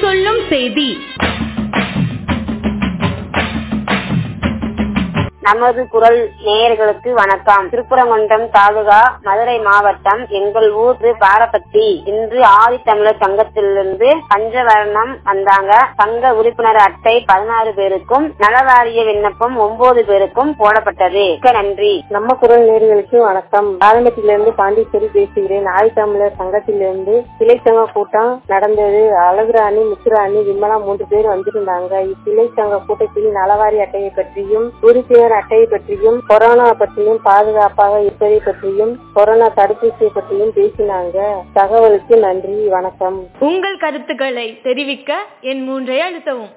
சொல்லும் செய்தி நமது குரல் நேயர்களுக்கு வணக்கம் திருப்பரங்குன்றம் தாலுகா மதுரை மாவட்டம் எங்கள் ஊர் திரு பாரபத்தி இன்று ஆதி தமிழர் சங்கத்திலிருந்து பஞ்சவர்ணம் வந்தாங்க சங்க உறுப்பினர் அட்டை பதினாறு பேருக்கும் நலவாரிய விண்ணப்பம் ஒன்பது பேருக்கும் போடப்பட்டது மிக்க நன்றி நம்ம குரல் நேர்களுக்கு வணக்கம் ஆரம்பத்திலிருந்து பாண்டிச்சேரி பேசுகிறேன் ஆதி தமிழர் சங்கத்திலிருந்து சிலை சங்க கூட்டம் நடந்தது அழகுராணி முத்துராணி விமலா மூன்று பேர் வந்திருந்தாங்க இச்சிலை சங்க கூட்டத்தில் நலவாரி அட்டையை பற்றியும் உறுப்பினர் அட்டையை பற்றியும் கொரோனா பற்றியும் பாதுகாப்பாக இருப்பதை பற்றியும் கொரோனா தடுப்பூசியை பற்றியும் பேசினாங்க தகவலுக்கு நன்றி வணக்கம் உங்கள் கருத்துக்களை தெரிவிக்க என் மூன்றை அழுத்தவும்